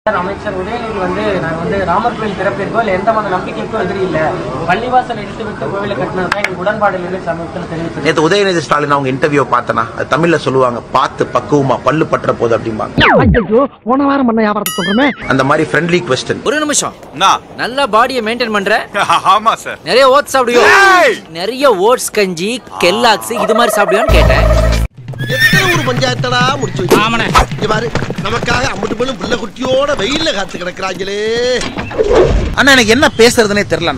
Sir, அமைச்சர் உதயநிதி வந்து நாங்க வந்து ராமர் கோயில் திறப்பிற்கோ இல்ல எந்த மத நம்பிக்கைக்கோ எதிரி இல்ல பள்ளிவாசல் இடித்து விட்டு கோவிலை கட்டினது தான் எங்களுக்கு உடன்பாடு இல்லைன்னு சமீபத்தில் தெரிவித்தது நேத்து உதயநிதி ஸ்டாலின் அவங்க இன்டர்வியூ பார்த்தனா அது தமிழ்ல சொல்லுவாங்க பார்த்து பக்குவமா பல்லு பற்ற போது அப்படிம்பாங்க போன வாரம் பண்ண வியாபாரத்தை சொல்றமே அந்த மாதிரி ஃப்ரெண்ட்லி கொஸ்டின் ஒரு நிமிஷம் நல்ல பாடியை மெயின்டைன் பண்ற ஆமா சார் நிறைய ஓட்ஸ் சாப்பிடுவியோ நிறைய ஓட்ஸ் கஞ்சி கெல்லாக்ஸ் இது மாதிரி சாப்பிடுவியோன்னு கேட்டேன் எத்தனை ஒரு பஞ்சாயத்தடா முடிச்சு வச்சு இங்க பாரு நமக்காக அம்பட்டு பெண்ணும் பிள்ளை குட்டியோட வெயில்ல காத்து கிடக்குறாங்களே ஆனா எனக்கு என்ன பேசுறதுனே தெரியலண்ணா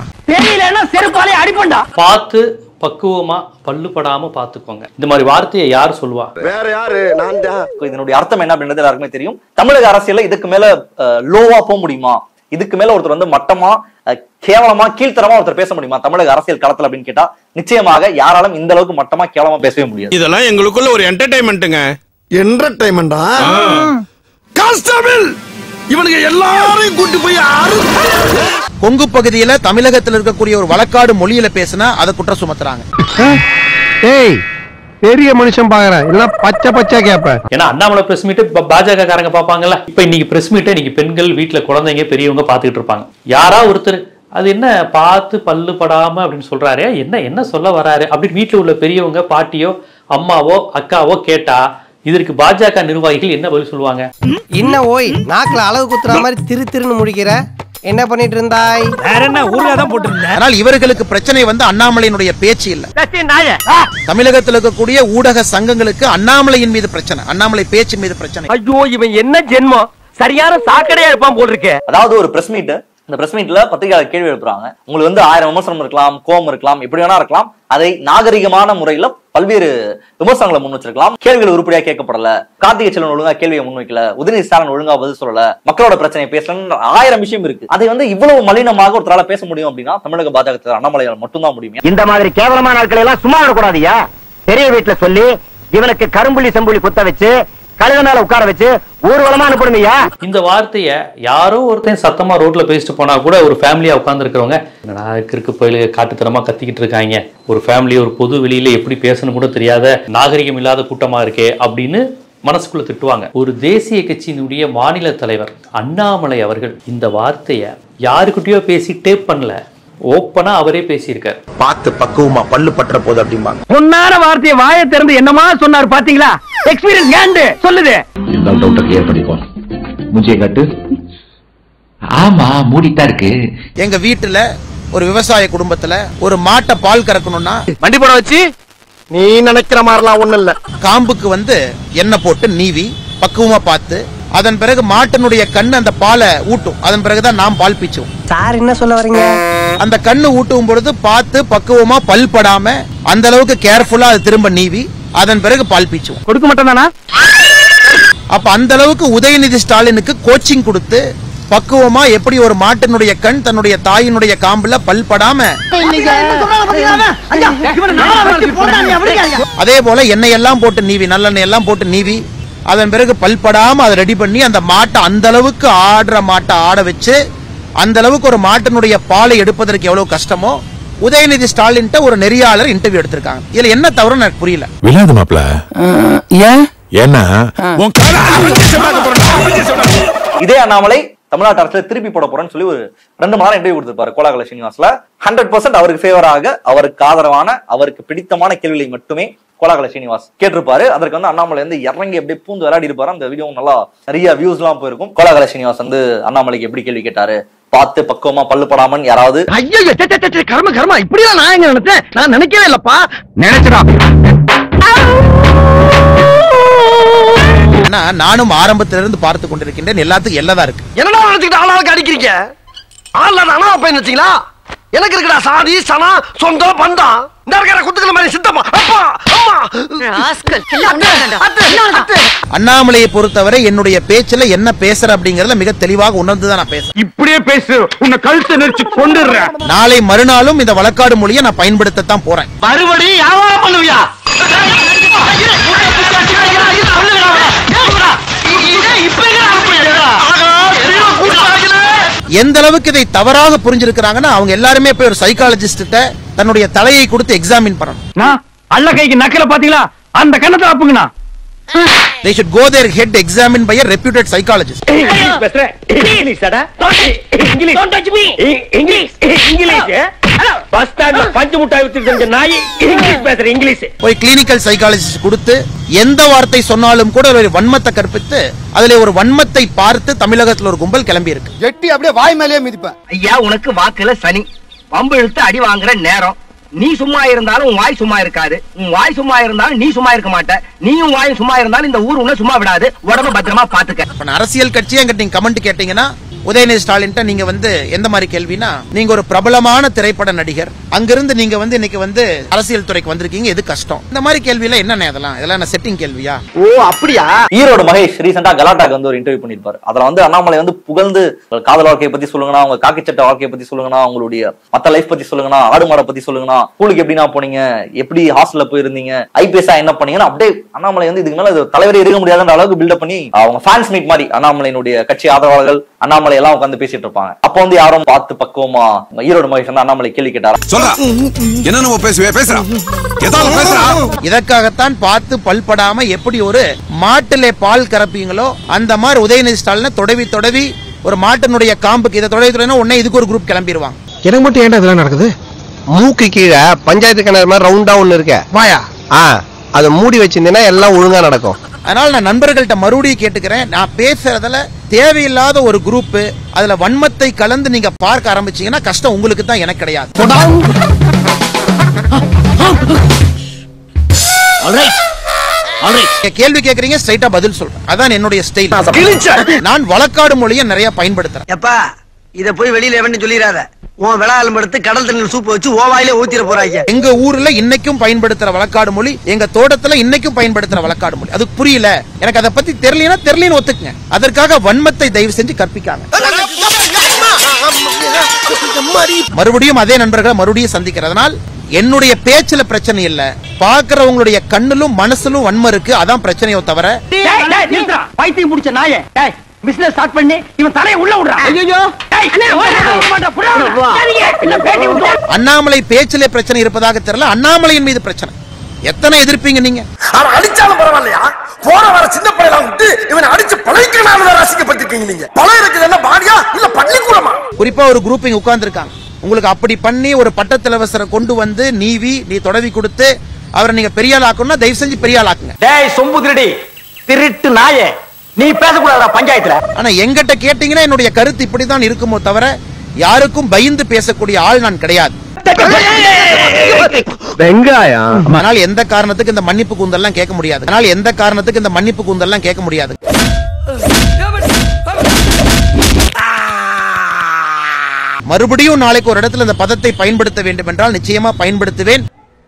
பார்த்து பக்குவமா பல்லுபடாம பாத்துக்கோங்க இந்த மாதிரி வார்த்தையை யார் சொல்லுவா வேற யாரு நான் தான் இதனுடைய அர்த்தம் என்ன அப்படின்றது எல்லாருக்குமே தெரியும் தமிழக அரசியல்ல இதுக்கு மேல லோவா போக முடியுமா இதுக்கு மேல ஒருத்தர் வந்து மட்டமா அஹ், கேவலமா கீழ்த்தரமா ஒருத்தர் பேச முடியுமா தமிழக அரசியல் களத்துல அப்படின்னு கேட்டா நிச்சயமாக யாராலும் இந்த அளவுக்கு மட்டமா கேவலமா பேசவே முடியாது இதெல்லாம் எங்களுக்குள்ள ஒரு என்டர்டைன்மெண்ட்டுங்க என்டர்டைன்மெண்டா கான்ஸ்டபிள் இவனுக்கு எல்லாரையும் கூட்டி போய் அறு கொங்கு பகுதியில தமிழகத்தில் இருக்கக்கூடிய ஒரு வழக்காடு மொழியில பேசினா அதை குற்றம் சுமத்துறாங்க ஏய் பெரிய மனுஷன் பாக்குறேன் எல்லாம் பச்சை பச்சை கேப்ப ஏன்னா அண்ணாமலை பிரஸ் மீட் பாஜக காரங்க பாப்பாங்கல்ல இப்ப இன்னைக்கு பிரஸ் மீட்டை இன்னைக்கு பெண்கள் வீட்டுல குழந்தைங்க பெரியவங்க பாத்துக்கிட்டு இருப்பாங்க யாரா ஒருத்தர் அது என்ன பார்த்து பல்லு படாம அப்படின்னு சொல்றாரு என்ன என்ன சொல்ல வராரு அப்படின்னு வீட்டுல உள்ள பெரியவங்க பாட்டியோ அம்மாவோ அக்காவோ கேட்டா இதற்கு பாஜக நிர்வாகிகள் என்ன பதில் சொல்லுவாங்க என்ன ஓய் நாக்குல அளவு குத்துற மாதிரி திரு திருன்னு முடிக்கிற என்ன பண்ணிட்டு இருந்தாய் ஆனால் இவர்களுக்கு பிரச்சனை வந்து அண்ணாமலையினுடைய பேச்சு இல்ல தமிழகத்தில் இருக்கக்கூடிய ஊடக சங்கங்களுக்கு அண்ணாமலையின் மீது பிரச்சனை அண்ணாமலை பேச்சு மீது பிரச்சனை ஐயோ இவன் என்ன ஜென்மம் சரியான சாக்கடையா இருப்பான் போல் இருக்கே அதாவது ஒரு பிரஸ் மீட் இந்த பிரஸ் மீட்ல பத்திரிகையாளர் கேள்வி எழுப்புறாங்க உங்களுக்கு வந்து ஆயிரம் விமர்சனம் இருக்கலாம் கோபம் இருக்கலாம் எப்படி வேணா இருக்கலாம் அதை நாகரிகமான முறையில பல்வேறு விமர்சனங்களை முன் வச்சிருக்கலாம் கேள்விகள் உருப்படியா கேட்கப்படல கார்த்திகை செல்வன் ஒழுங்கா கேள்வியை முன்வைக்கல உதயநிதி ஸ்டாலின் ஒழுங்கா பதில் சொல்லல மக்களோட பிரச்சனையை பேசலன்னு ஆயிரம் விஷயம் இருக்கு அதை வந்து இவ்வளவு மலினமாக ஒருத்தரால பேச முடியும் அப்படின்னா தமிழக பாஜக தலைவர் அண்ணாமலையால் மட்டும்தான் முடியும் இந்த மாதிரி கேவலமான ஆட்களை எல்லாம் சும்மா விடக்கூடாதியா பெரிய வீட்டுல சொல்லி இவனுக்கு கரும்புள்ளி செம்புள்ளி குத்த வச்சு கழுத மேல உட்கார வச்சு ஊர்வலமா அனுப்பணுமையா இந்த வார்த்தைய யாரோ ஒருத்தன் சத்தமா ரோட்ல பேசிட்டு போனா கூட ஒரு ஃபேமிலியா உட்கார்ந்து இருக்கிறவங்க என்னடா கிறுக்கு பயிலு காட்டுத்தனமா கத்திக்கிட்டு இருக்காங்க ஒரு ஃபேமிலி ஒரு பொது வெளியில எப்படி பேசணும் கூட தெரியாத நாகரிகம் இல்லாத கூட்டமா இருக்கே அப்படின்னு மனசுக்குள்ள திட்டுவாங்க ஒரு தேசிய கட்சியினுடைய மாநில தலைவர் அண்ணாமலை அவர்கள் இந்த வார்த்தைய யாருக்கிட்டயோ பேசி டேப் பண்ணல ஓப்பனா அவரே பேசியிருக்காரு பார்த்து பக்குவமா பல்லு பற்ற போது அப்படிம்பாங்க பொன்னான வார்த்தையை வாயை திறந்து என்னமா சொன்னார் பாத்தீங்களா எக்ஸ்பீரியன்ஸ் கேண்டு சொல்லுது ஆமா மூடித்தான் இருக்கு எங்க வீட்டுல ஒரு விவசாய குடும்பத்துல ஒரு மாட்டை பால் கறக்கணும்னா வண்டி போட வச்சு நீ நினைக்கிற மாதிரிலாம் ஒண்ணும் இல்ல காம்புக்கு வந்து எண்ணெய் போட்டு நீவி பக்குவமா பார்த்து அதன் பிறகு மாட்டினுடைய கண்ணு அந்த பாலை ஊட்டும் அதன் பிறகுதான் நாம் பால் பீச்சுவோம் சார் என்ன சொல்ல வரீங்க அந்த கண்ணு ஊட்டும் பொழுது பார்த்து பக்குவமா பல் படாம அந்த அளவுக்கு கேர்ஃபுல்லா அது திரும்ப நீவி அதன் பிறகு பால் பீச்சுவோம் கொடுக்க மாட்டேன் தானா அப்ப அந்த அளவுக்கு உதயநிதி ஸ்டாலினுக்கு கோச்சிங் கொடுத்து பக்குவமா எப்படி ஒரு மாட்டினுடைய கண் தன்னுடைய தாயினுடைய காம்புல பல் படாம அதே போல எண்ணெய் எல்லாம் போட்டு நீவி நல்லெண்ணெய் எல்லாம் போட்டு நீவி அதன் பிறகு பல் படாம அதை ரெடி பண்ணி அந்த மாட்டை அந்த அளவுக்கு ஆடுற மாட்டை ஆட வச்சு அந்த அளவுக்கு ஒரு மாட்டினுடைய பாலை எடுப்பதற்கு எவ்வளவு கஷ்டமோ உதயநிதி ஸ்டாலின்ட்ட ஒரு நெறியாளர் இன்டர்வியூ எடுத்திருக்காங்க இதுல என்ன தவறுன்னு எனக்கு புரியல விழாது மாப்ள ஏன் ஏன்னா உன் இதே அண்ணாமலை தமிழ்நாட்டு அரசுல திருப்பி போட போறேன்னு சொல்லி ஒரு ரெண்டு மணி நேரம் இன்டர்வியூ கொடுத்திருப்பாரு கோலாகல ஸ்ரீனிவாஸ்ல ஹண்ட்ரட் பர்சன்ட் அவருக்கு ஃபேவராக அவருக்கு ஆதரவான அவருக்கு பிடித்தமான கேள்விகளை மட்டுமே கோலாகல ஸ்ரீனிவாஸ் கேட்டிருப்பாரு அதற்கு வந்து அண்ணாமலை வந்து இறங்கி அப்படியே பூந்து விளையாடி இருப்பாரு அந்த வீடியோ நல்லா நிறைய வியூஸ் எல்லாம் போயிருக்கும் கோலாகல ஸ்ரீனிவாஸ் வந்து அண்ணாமலைக்கு எப்படி கேள்வி கேட்டாரு பார்த்து பக்குவமா பல்லு படாமன்னு யாராவது ஐயோ கர்ம கர்மா இப்படிதான் நான் எங்க நினைச்சேன் நான் நினைக்கவே இல்லப்பா நினைச்சடா ஏன்னா நானும் ஆரம்பத்திலிருந்து பார்த்து கொண்டிருக்கின்றேன் எல்லாத்துக்கும் எல்லதான் இருக்கு என்னடா நினைச்சுக்கிட்டு ஆளாளுக்கு அடிக்கிறீங்க ஆள்ல அண்ணா அப்ப நினைச்சீங்களா எனக்கு இருக்குடா சாதி சனம் சொந்தம் பந்தம் இந்த இருக்கிற குத்துக்கிற மாதிரி சித்தமா அப்பா அம்மா அத்தை, அத்தை. அண்ணாமலையை பொறுத்தவரை என்னுடைய பேச்சுல என்ன பேசுற அப்படிங்கறதுல மிக தெளிவாக உணர்ந்துதான் நான் பேசுறேன் இப்படியே பேசு உன்னை கழுத்தை நெரிச்சு கொண்டுடுறேன் நாளை மறுநாளும் இந்த வழக்காடு மொழியை நான் பயன்படுத்தத்தான் போறேன் மறுபடியும் வியாபாரம் பண்ணுவியா எந்த அளவுக்கு இதை தவறாக புரிஞ்சிருக்கிறாங்கன்னா அவங்க எல்லாருமே போய் ஒரு சைக்காலஜிஸ்ட தன்னுடைய தலையை கொடுத்து எக்ஸாமின் பண்ணணும் அல்ல கைக்கு நக்கல பாத்தீங்களா அந்த கண்ணத்தை அப்புங்கண்ணா they should go their head examined by a reputed psychologist bus ஸ்டாண்ட்ல பஞ்சு முட்டாய் வித்துட்டு நாய் இங்கிலீஷ் பேசுற இங்கிலீஷ் போய் கிளினிக்கல் சைக்காலஜிஸ்ட் கொடுத்து எந்த வார்த்தை சொன்னாலும் கூட ஒரு வன்மத்தை கற்பித்து அதுல ஒரு வன்மத்தை பார்த்து தமிழகத்துல ஒரு கும்பல் கிளம்பி இருக்கு எட்டி அப்படியே வாய் மேலேயே மிதிப்பேன் ஐயா உனக்கு வாக்குல சனி வம்பு இழுத்து அடி வாங்குற நேரம் நீ சும்மா இருந்தாலும் உன் வாய் சும்மா இருக்காது உன் வாய் சும்மா இருந்தாலும் நீ சும்மா இருக்க மாட்ட நீயும் வாயும் சும்மா இருந்தாலும் இந்த ஊர் உன்னை சும்மா விடாது உடம்ப பத்திரமா பாத்துக்க இப்ப நான் அரசியல் கட்சியை எங்கிட்ட நீங்க கமெண்ட் கேட்டீங்கன்னா உதயநிதி ஸ்டாலின்ட்ட நீங்க வந்து எந்த மாதிரி கேள்வினா நீங்க ஒரு பிரபலமான திரைப்பட நடிகர் அங்கிருந்து நீங்க வந்து இன்னைக்கு வந்து அரசியல் துறைக்கு வந்திருக்கீங்க எது கஷ்டம் இந்த மாதிரி கேள்வியில என்னென்ன இதெல்லாம் இதெல்லாம் என்ன செட்டிங் கேள்வியா ஓ அப்படியா ஈரோடு மகேஷ் ரீசெண்டா கலாட்டாக்கு வந்து ஒரு இன்டர்வியூ பண்ணிருப்பாரு அதுல வந்து அண்ணாமலை வந்து புகழ்ந்து உங்க காதல் வாழ்க்கையை பத்தி சொல்லுங்கண்ணா உங்க காக்கி சட்ட வாழ்க்கையை பத்தி சொல்லுங்கண்ணா உங்களுடைய மத்த லைஃப் பத்தி சொல்லுங்கண்ணா ஆடு மாடை பத்தி சொல்லுங்கண்ணா ஸ்கூலுக்கு எப்படிண்ணா போனீங்க எப்படி ஹாஸ்டல்ல போயிருந்தீங்க ஐபிஎஸ்ஆ என்ன பண்ணீங்கன்னு அப்படியே அண்ணாமலை வந்து இதுக்கு மேல இது தலைவரே இருக்க முடியாதுன்ற அளவுக்கு பில்டப் பண்ணி அவங்க ஃபேன்ஸ் மீட் மாதிரி அண்ணாமலையினுடைய கட்சி ஆதரவாளர்கள் அண்ணாமலை எல்லாம் உட்காந்து பேசிட்டு இருப்பாங்க அப்ப வந்து யாரும் பார்த்து பக்குவமா ஈரோடு மகேஷ் வந்து அண்ணாமலை கேள்வி கேட்டாரா சொல்றா என்ன நம்ம பேசுவே பேசுறா ஏதாவது பேசுறா இதற்காகத்தான் பார்த்து பல்படாம எப்படி ஒரு மாட்டிலே பால் கறப்பீங்களோ அந்த மாதிரி உதயநிதி ஸ்டாலினை தொடவி தொடவி ஒரு மாட்டினுடைய காம்புக்கு இதை தொடவி தொடவினா உடனே இதுக்கு ஒரு குரூப் கிளம்பிடுவாங்க எனக்கு மட்டும் ஏன்டா இதெல்லாம் நடக்குது மூக்கு கீழே பஞ்சாயத்து கிணறு மாதிரி ரவுண்டா ஒண்ணு இருக்க வாயா ஆ அதை மூடி வச்சிருந்தீங்கன்னா எல்லாம் ஒழுங்கா நடக்கும் அதனால நான் நண்பர்கள்ட்ட மறுபடியும் கேட்டுக்கிறேன் நான் பேசுறதுல தேவையில்லாத ஒரு குரூப் அதுல வன்மத்தை கலந்து நீங்க பார்க்க ஆரம்பிச்சீங்கன்னா கஷ்டம் உங்களுக்கு தான் எனக்கு கிடையாது நீங்க கேள்வி கேக்குறீங்க ஸ்ட்ரைட்டா பதில் சொல்றேன் அதான் என்னுடைய ஸ்டைல் நான் வழக்காடு மொழியை நிறைய பயன்படுத்துறேன் எப்பா இத போய் வெளியில எவன்னு சொல்லிடாத உன் விளாலம் எடுத்து கடல் தண்ணியில் சூப்பு வச்சு ஓ வாயிலே ஊத்திர போறாங்க எங்க ஊர்ல இன்னைக்கும் பயன்படுத்துற வழக்காடு மொழி எங்க தோட்டத்துல இன்னைக்கும் பயன்படுத்துற வழக்காடு மொழி அது புரியல எனக்கு அதை பத்தி தெரியலனா தெரியலன்னு ஒத்துக்குங்க அதற்காக வன்மத்தை தயவு செஞ்சு கற்பிக்காங்க மறுபடியும் அதே நண்பர்களை மறுபடியும் சந்திக்கிறதுனால் என்னுடைய பேச்சுல பிரச்சனை இல்ல பாக்குறவங்களுடைய கண்ணிலும் மனசுலும் வன்மம் இருக்கு அதான் பிரச்சனையோ தவிர பைத்தியம் முடிச்ச நாயே பிசினஸ் ஸ்டார்ட் பண்ணி இவன் தலையை உள்ள விடுறான் ஐயோ அண்ணாமலை பேச்சிலே பிரச்சனை இருப்பதாக தெரியல அண்ணாமலையின் மீது பிரச்சனை எத்தனை எதிர்ப்பீங்க நீங்க ஆனா அடிச்சாலும் பரவாயில்லையா போற வர சின்ன பிள்ளைல விட்டு இவனை அடிச்சு பழைக்கனால ரசிக்கப்பட்டிருக்கீங்க நீங்க பழைய இருக்குது என்ன பாடியா இல்ல பள்ளிக்கூடமா குறிப்பா ஒரு குரூப் இங்க உட்கார்ந்து இருக்காங்க உங்களுக்கு அப்படி பண்ணி ஒரு பட்டத்திலவசரை கொண்டு வந்து நீவி நீ தொடவி கொடுத்து அவரை நீங்க பெரிய ஆள் ஆக்கணும்னா தயவு செஞ்சு பெரிய ஆள் ஆக்குங்க டேய் சொம்பு திருடி திருட்டு நாயே நீ பேசக்கூடாதா பஞ்சாயத்துல ஆனா எங்கிட்ட கேட்டீங்கன்னா என்னுடைய கருத்து இப்படிதான் இருக்குமோ தவிர யாருக்கும் பயந்து பேசக்கூடிய ஆள் நான் கிடையாது வெங்காயம் அதனால் எந்த காரணத்துக்கு இந்த மன்னிப்பு கூந்தல்லாம் கேட்க முடியாது அதனால் எந்த காரணத்துக்கு இந்த மன்னிப்பு கூந்தல்லாம் கேட்க முடியாது மறுபடியும் நாளைக்கு ஒரு இடத்துல இந்த பதத்தை பயன்படுத்த வேண்டும் என்றால் நிச்சயமா பயன்படுத்துவேன்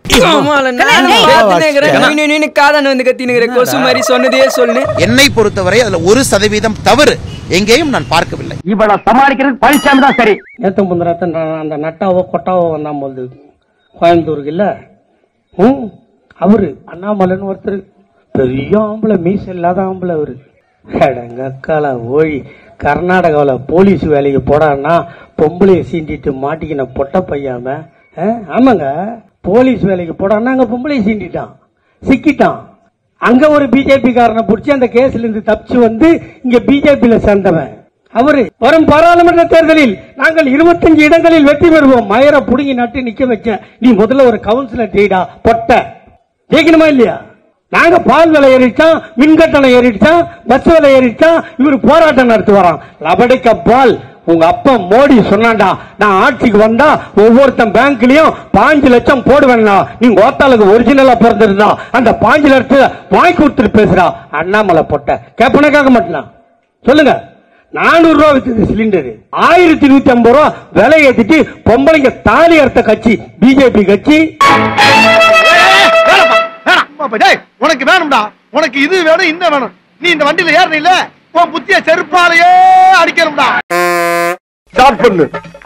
என்னை பொறுத்தவரை அதுல ஒரு சதவீதம் தவறு எங்கேயும் நான் பார்க்கவில்லை இவள சமாளிக்கிறது பழனிசாமி தான் சரி நேற்று முந்தினத்த அந்த நட்டாவோ கொட்டாவோ வந்தான் போது கோயம்புத்தூருக்கு இல்ல ம் அவரு அண்ணாமலைன்னு ஒருத்தர் பெரிய ஆம்பளை மீச இல்லாத ஆம்பளை அவரு எடங்கக்கால ஓழி கர்நாடகாவில் போலீஸ் வேலைக்கு போடான்னா பொம்பளையை சீண்டிட்டு மாட்டிக்கின பொட்ட பையாம ஆ, ஆமாங்க போலீஸ் வேலைக்கு போடான்னா அங்க பொம்பளையை சீண்டிட்டான் சிக்கிட்டான் அங்க ஒரு பிஜேபி காரனை பிடிச்சி அந்த கேஸ்ல இருந்து தப்பிச்சு வந்து இங்க பிஜேபியில சேர்ந்தவன் அவரு வரும் பாராளுமன்ற தேர்தலில் நாங்கள் இருபத்தஞ்சு இடங்களில் வெற்றி பெறுவோம் மயர புடுங்கி நட்டு நிக்க வச்சேன் நீ முதல்ல ஒரு கவுன்சிலர் டீடா பொட்ட ஜெயிக்கணுமா இல்லையா நாங்க பால் விலை ஏறிட்டோம் மின்கட்டணம் ஏறிட்டோம் பஸ் விலை ஏறிட்டோம் இவரு போராட்டம் நடத்தி வரோம் லபடிக்க பால் உங்க அப்பா மோடி சொன்னாண்டா நான் ஆட்சிக்கு வந்தா ஒவ்வொருத்தன் பேங்க்லயும் பாஞ்சு லட்சம் போடுவேன்னா நீங்க ஓத்தாளுக்கு ஒரிஜினலா பிறந்திருந்தா அந்த பாஞ்சு லட்சத்தை வாங்கி கொடுத்துட்டு பேசுறா அண்ணாமலை பொட்ட கேப்பன கேட்க மாட்டேனா சொல்லுங்க நானூறு ரூபா வித்தது சிலிண்டர் ஆயிரத்தி நூத்தி ஐம்பது ரூபா விலை ஏத்திட்டு பொம்பளைங்க தாலி அறுத்த கட்சி பிஜேபி கட்சி உனக்கு வேணும்டா உனக்கு இது வேணும் இந்த வேணும் நீ இந்த வண்டியில ஏறணும் இல்ல உன் புத்திய செருப்பாலேயே அடிக்கணும்டா ஸ்டார்ட் பண்ணு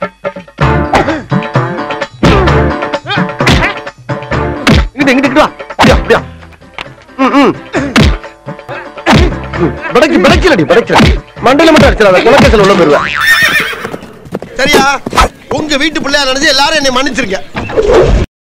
இங்கிட்டு இங்கிட்டு வா அப்படியா அப்படியா ம், ம். படைக்கு படைக்கலடி படைக்கல மண்டையில மட்டும் அடிச்சிடாத குலக்கேசல் உள்ள போயிருவேன் சரியா உங்க வீட்டு பிள்ளையா நினைச்சு எல்லாரும் என்னை மன்னிச்சிருக்க